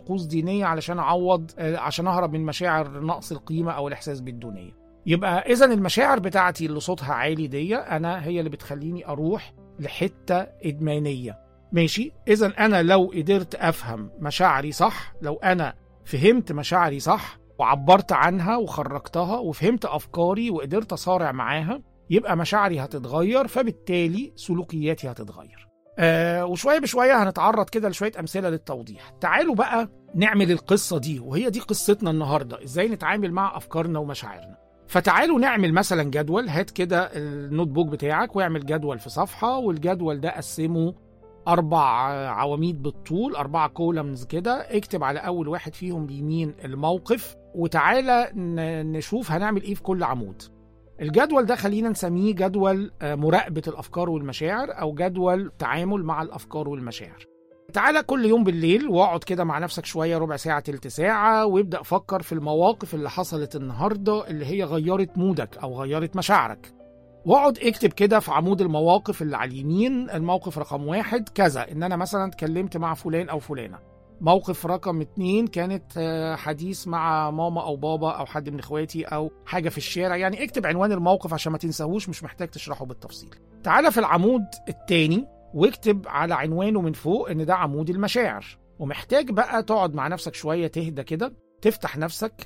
طقوس دينيه علشان اعوض آه، عشان اهرب من مشاعر نقص القيمه او الاحساس بالدونيه يبقى اذا المشاعر بتاعتي اللي صوتها عالي دي انا هي اللي بتخليني اروح لحته ادمانيه ماشي اذا انا لو قدرت افهم مشاعري صح لو انا فهمت مشاعري صح وعبرت عنها وخرجتها وفهمت افكاري وقدرت اصارع معاها يبقى مشاعري هتتغير فبالتالي سلوكياتي هتتغير آه وشويه بشويه هنتعرض كده لشويه امثله للتوضيح تعالوا بقى نعمل القصه دي وهي دي قصتنا النهارده ازاي نتعامل مع افكارنا ومشاعرنا فتعالوا نعمل مثلا جدول هات كده النوت بوك بتاعك واعمل جدول في صفحه والجدول ده قسمه اربع عواميد بالطول اربع كولمز كده اكتب على اول واحد فيهم بيمين الموقف وتعالى ن- نشوف هنعمل ايه في كل عمود الجدول ده خلينا نسميه جدول آه، مراقبة الأفكار والمشاعر أو جدول تعامل مع الأفكار والمشاعر تعالى كل يوم بالليل واقعد كده مع نفسك شوية ربع ساعة تلت ساعة وابدأ فكر في المواقف اللي حصلت النهاردة اللي هي غيرت مودك أو غيرت مشاعرك واقعد اكتب كده في عمود المواقف اللي على اليمين الموقف رقم واحد كذا ان انا مثلا اتكلمت مع فلان او فلانه موقف رقم اتنين كانت آه، حديث مع ماما او بابا او حد من اخواتي او حاجه في الشارع يعني اكتب عنوان الموقف عشان ما تنساهوش مش محتاج تشرحه بالتفصيل تعالى في العمود التاني واكتب على عنوانه من فوق ان ده عمود المشاعر ومحتاج بقى تقعد مع نفسك شويه تهدى كده تفتح نفسك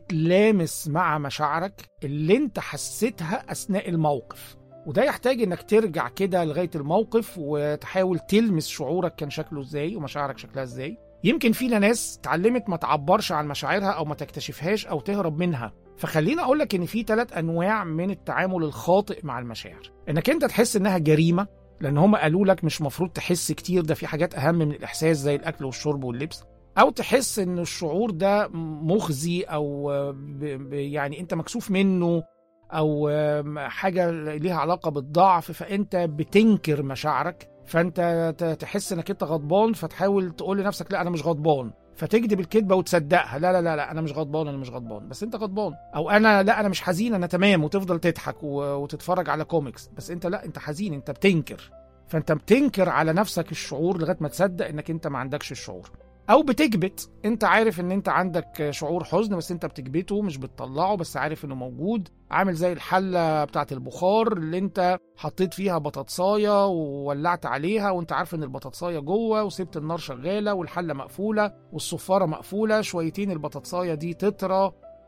تتلامس مع مشاعرك اللي انت حسيتها اثناء الموقف وده يحتاج انك ترجع كده لغايه الموقف وتحاول تلمس شعورك كان شكله ازاي ومشاعرك شكلها ازاي يمكن فينا ناس اتعلمت ما تعبرش عن مشاعرها او ما تكتشفهاش او تهرب منها فخليني اقول لك ان في ثلاث انواع من التعامل الخاطئ مع المشاعر انك انت تحس انها جريمه لان هم قالوا لك مش مفروض تحس كتير ده في حاجات اهم من الاحساس زي الاكل والشرب واللبس او تحس ان الشعور ده مخزي او ب- ب- يعني انت مكسوف منه او آم، حاجه ليها علاقه بالضعف فانت بتنكر مشاعرك فانت ت- تحس انك انت غضبان فتحاول تقول لنفسك لا انا مش غضبان فتكذب الكذبه وتصدقها لا لا لا لا انا مش غضبان انا مش غضبان بس انت غضبان او انا لا انا مش حزين انا تمام وتفضل تضحك و- وتتفرج على كوميكس بس انت لا انت حزين انت بتنكر فانت بتنكر على نفسك الشعور لغايه ما تصدق انك انت ما عندكش الشعور او بتكبت انت عارف ان انت عندك شعور حزن بس انت بتكبته مش بتطلعه بس عارف انه موجود عامل زي الحله بتاعه البخار اللي انت حطيت فيها بطاطسايه وولعت عليها وانت عارف ان البطاطسايه جوه وسبت النار شغاله والحله مقفوله والصفاره مقفوله شويتين البطاطسايه دي تطرى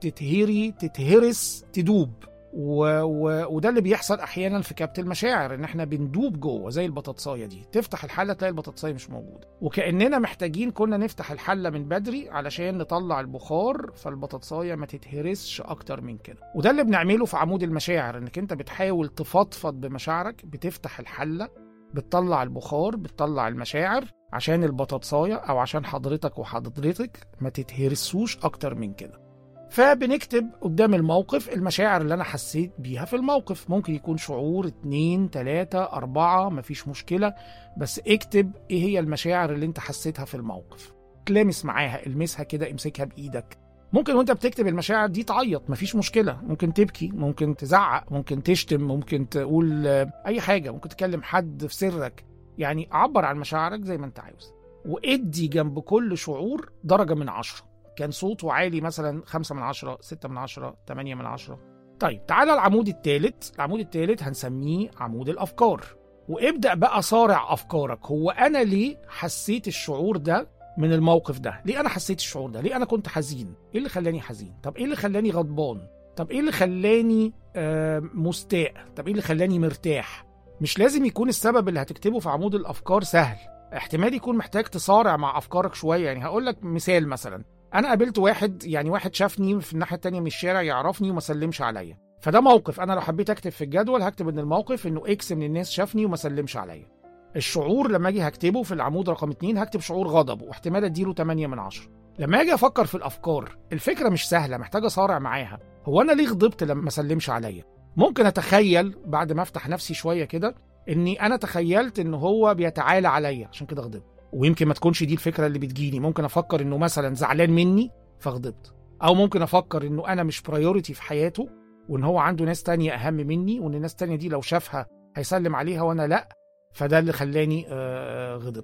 تتهري تتهرس تدوب و... و... وده اللي بيحصل احيانا في كبت المشاعر ان احنا بندوب جوه زي البطاطسايه دي تفتح الحله تلاقي البطاطسايه مش موجوده وكاننا محتاجين كنا نفتح الحله من بدري علشان نطلع البخار فالبطاطسايه ما تتهرسش اكتر من كده وده اللي بنعمله في عمود المشاعر انك انت بتحاول تفضفض بمشاعرك بتفتح الحله بتطلع البخار بتطلع المشاعر عشان البطاطسايه او عشان حضرتك وحضرتك ما تتهرسوش اكتر من كده فبنكتب قدام الموقف المشاعر اللي انا حسيت بيها في الموقف ممكن يكون شعور اتنين تلاتة اربعة مفيش مشكلة بس اكتب ايه هي المشاعر اللي انت حسيتها في الموقف تلامس معاها المسها كده امسكها بايدك ممكن وانت بتكتب المشاعر دي تعيط مفيش مشكلة ممكن تبكي ممكن تزعق ممكن تشتم ممكن تقول آه، اي حاجة ممكن تكلم حد في سرك يعني عبر عن مشاعرك زي ما انت عاوز وادي جنب كل شعور درجة من عشرة كان صوته عالي مثلا خمسة من عشرة ستة من عشرة تمانية من عشرة طيب تعالى العمود الثالث العمود الثالث هنسميه عمود الأفكار وابدأ بقى صارع أفكارك هو أنا ليه حسيت الشعور ده من الموقف ده ليه أنا حسيت الشعور ده ليه أنا كنت حزين إيه اللي خلاني حزين طب إيه اللي خلاني غضبان طب إيه اللي خلاني آه مستاء طب إيه اللي خلاني مرتاح مش لازم يكون السبب اللي هتكتبه في عمود الأفكار سهل احتمال يكون محتاج تصارع مع أفكارك شوية يعني هقول لك مثال مثلا انا قابلت واحد يعني واحد شافني في الناحيه التانية من الشارع يعرفني وما سلمش عليا فده موقف انا لو حبيت اكتب في الجدول هكتب ان الموقف انه اكس من الناس شافني وما سلمش عليا الشعور لما اجي هكتبه في العمود رقم اتنين هكتب شعور غضب واحتمال اديله 8 من 10 لما اجي افكر في الافكار الفكره مش سهله محتاجه اصارع معاها هو انا ليه غضبت لما ما سلمش عليا ممكن اتخيل بعد ما افتح نفسي شويه كده اني انا تخيلت ان هو بيتعالى عليا عشان كده غضبت ويمكن ما تكونش دي الفكره اللي بتجيني ممكن افكر انه مثلا زعلان مني فغضبت او ممكن افكر انه انا مش برايورتي في حياته وان هو عنده ناس تانية اهم مني وان الناس تانية دي لو شافها هيسلم عليها وانا لا فده اللي خلاني آه، غضبت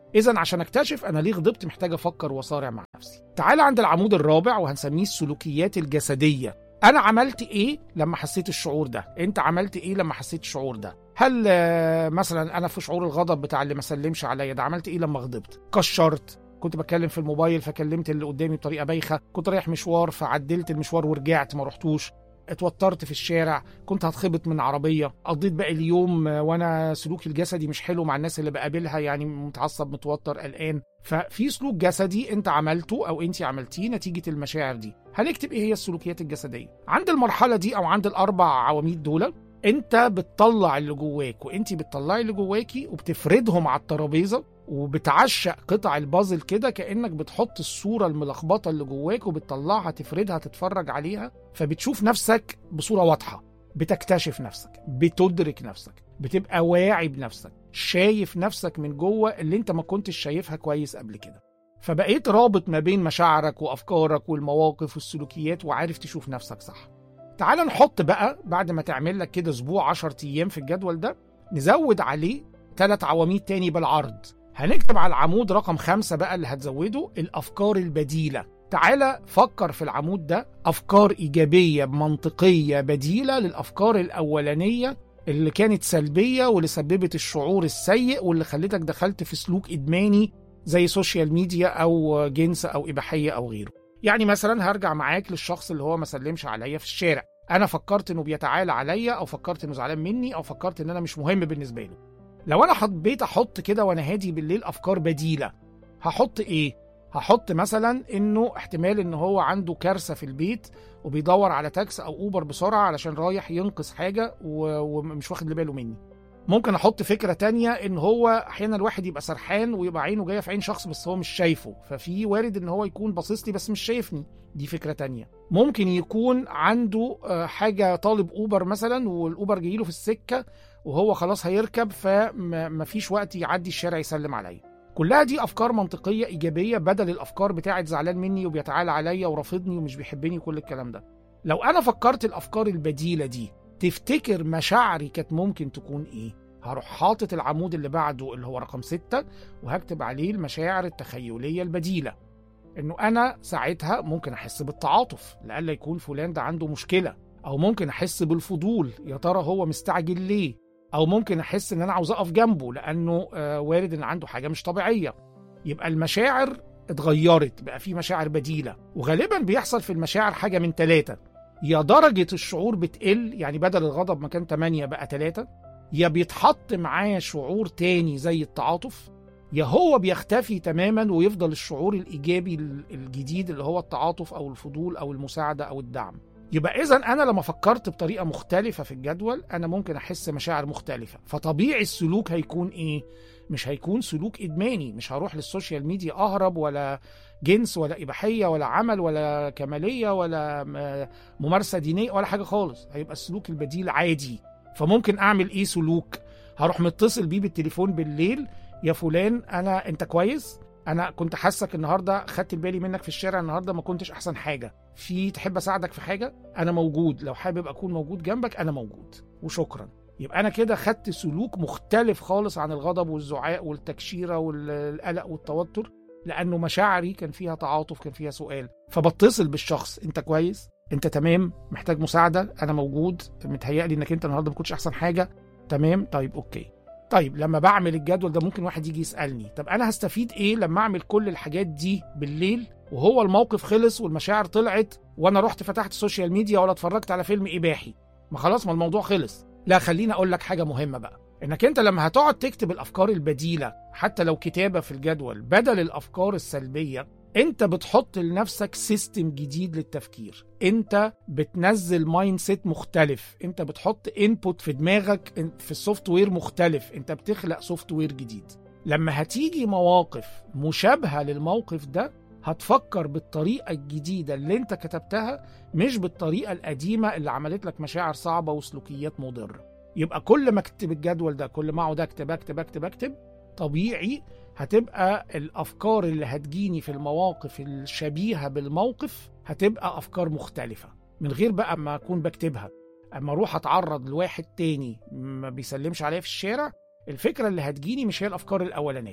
اذا عشان اكتشف انا ليه غضبت محتاج افكر واصارع مع نفسي تعال عند العمود الرابع وهنسميه السلوكيات الجسديه انا عملت ايه لما حسيت الشعور ده انت عملت ايه لما حسيت الشعور ده هل آه، مثلا انا في شعور الغضب بتاع اللي ما سلمش عليا ده عملت ايه لما غضبت كشرت كنت بتكلم في الموبايل فكلمت اللي قدامي بطريقه بايخه كنت رايح مشوار فعدلت المشوار ورجعت ما رحتوش اتوترت في الشارع كنت هتخبط من عربيه قضيت باقي اليوم آه، وانا سلوكي الجسدي مش حلو مع الناس اللي بقابلها يعني متعصب متوتر قلقان ففي سلوك جسدي انت عملته او انت عملتيه نتيجه المشاعر دي هنكتب ايه هي السلوكيات الجسديه عند المرحله دي او عند الاربع عواميد دول انت بتطلع اللي جواك وانت بتطلعي اللي جواكي وبتفردهم على الترابيزه وبتعشق قطع البازل كده كانك بتحط الصوره الملخبطه اللي جواك وبتطلعها تفردها تتفرج عليها فبتشوف نفسك بصوره واضحه بتكتشف نفسك بتدرك نفسك بتبقى واعي بنفسك شايف نفسك من جوه اللي انت ما كنتش شايفها كويس قبل كده فبقيت رابط ما بين مشاعرك وافكارك والمواقف والسلوكيات وعارف تشوف نفسك صح تعال نحط بقى بعد ما تعمل لك كده اسبوع 10 ايام في الجدول ده نزود عليه ثلاث عواميد تاني بالعرض هنكتب على العمود رقم خمسة بقى اللي هتزوده الأفكار البديلة تعالى فكر في العمود ده أفكار إيجابية منطقية بديلة للأفكار الأولانية اللي كانت سلبية واللي سببت الشعور السيء واللي خلتك دخلت في سلوك إدماني زي سوشيال ميديا أو جنس أو إباحية أو غيره يعني مثلا هرجع معاك للشخص اللي هو ما سلمش عليا في الشارع انا فكرت انه بيتعالى عليا او فكرت انه زعلان مني او فكرت ان انا مش مهم بالنسبه له لو انا حبيت احط كده وانا هادي بالليل افكار بديله هحط ايه هحط مثلا انه احتمال ان هو عنده كارثه في البيت وبيدور على تاكس او اوبر بسرعه علشان رايح ينقذ حاجه و- ومش واخد باله مني ممكن احط فكره تانية ان هو احيانا الواحد يبقى سرحان ويبقى عينه جايه في عين شخص بس هو مش شايفه ففي وارد ان هو يكون باصص لي بس مش شايفني دي فكره تانية ممكن يكون عنده آه، حاجه طالب اوبر مثلا والاوبر جاي له في السكه وهو خلاص هيركب فمفيش وقت يعدي الشارع يسلم عليا كلها دي افكار منطقيه ايجابيه بدل الافكار بتاعت زعلان مني وبيتعالى عليا ورافضني ومش بيحبني وكل الكلام ده لو انا فكرت الافكار البديله دي تفتكر مشاعري كانت ممكن تكون ايه هروح حاطط العمود اللي بعده اللي هو رقم ستة وهكتب عليه المشاعر التخيلية البديلة انه انا ساعتها ممكن احس بالتعاطف لألا يكون فلان ده عنده مشكلة او ممكن احس بالفضول يا ترى هو مستعجل ليه او ممكن احس ان انا عاوز اقف جنبه لانه آه، وارد ان عنده حاجة مش طبيعية يبقى المشاعر اتغيرت بقى في مشاعر بديلة وغالبا بيحصل في المشاعر حاجة من ثلاثة يا درجة الشعور بتقل يعني بدل الغضب ما كان 8 بقى 3 يا بيتحط معاه شعور تاني زي التعاطف يا هو بيختفي تماما ويفضل الشعور الإيجابي ال- الجديد اللي هو التعاطف أو الفضول أو المساعدة أو الدعم يبقى إذا أنا لما فكرت بطريقة مختلفة في الجدول أنا ممكن أحس مشاعر مختلفة فطبيعي السلوك هيكون إيه؟ مش هيكون سلوك إدماني مش هروح للسوشيال ميديا أهرب ولا جنس ولا إباحية ولا عمل ولا كمالية ولا م- ممارسه دينيه ولا حاجه خالص هيبقى السلوك البديل عادي فممكن اعمل ايه سلوك هروح متصل بيه بالتليفون بالليل يا فلان انا انت كويس انا كنت حاسك النهارده خدت بالي منك في الشارع النهارده ما كنتش احسن حاجه في تحب اساعدك في حاجه انا موجود لو حابب اكون موجود جنبك انا موجود وشكرا يبقى انا كده خدت سلوك مختلف خالص عن الغضب والزعاق والتكشيره والقلق والتوتر لانه مشاعري كان فيها تعاطف كان فيها سؤال فبتصل بالشخص انت كويس انت تمام محتاج مساعده انا موجود متهيألي انك انت النهارده ما كنتش احسن حاجه تمام طيب اوكي طيب لما بعمل الجدول ده ممكن واحد يجي يسالني طب انا هستفيد ايه لما اعمل كل الحاجات دي بالليل وهو الموقف خلص والمشاعر طلعت وانا رحت فتحت السوشيال ميديا ولا اتفرجت على فيلم اباحي ما خلاص ما الموضوع خلص لا خليني اقول لك حاجه مهمه بقى انك انت لما هتقعد تكتب الافكار البديله حتى لو كتابه في الجدول بدل الافكار السلبيه انت بتحط لنفسك سيستم جديد للتفكير انت بتنزل مايند سيت مختلف انت بتحط انبوت في دماغك في السوفت وير مختلف انت بتخلق سوفت وير جديد لما هتيجي مواقف مشابهه للموقف ده هتفكر بالطريقه الجديده اللي انت كتبتها مش بالطريقه القديمه اللي عملت لك مشاعر صعبه وسلوكيات مضره يبقى كل ما اكتب الجدول ده كل ما اقعد اكتب اكتب اكتب اكتب طبيعي هتبقى الافكار اللي هتجيني في المواقف الشبيهه بالموقف هتبقى افكار مختلفه من غير بقى ما اكون بكتبها اما اروح اتعرض لواحد تاني ما بيسلمش عليا في الشارع الفكره اللي هتجيني مش هي الافكار الاولانيه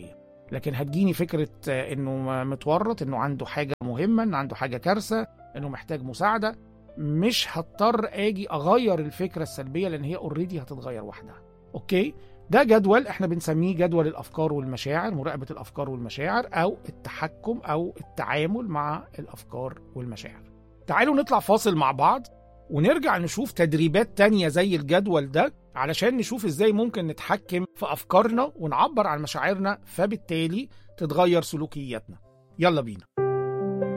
لكن هتجيني فكره آه، انه متورط انه عنده حاجه مهمه انه عنده حاجه كارثه انه محتاج مساعده مش هضطر اجي اغير الفكره السلبيه لان هي اوريدي هتتغير وحدها اوكي ده جدول احنا بنسميه جدول الافكار والمشاعر مراقبه الافكار والمشاعر او التحكم او التعامل مع الافكار والمشاعر تعالوا نطلع فاصل مع بعض ونرجع نشوف تدريبات تانية زي الجدول ده علشان نشوف ازاي ممكن نتحكم في افكارنا ونعبر عن مشاعرنا فبالتالي تتغير سلوكياتنا يلا بينا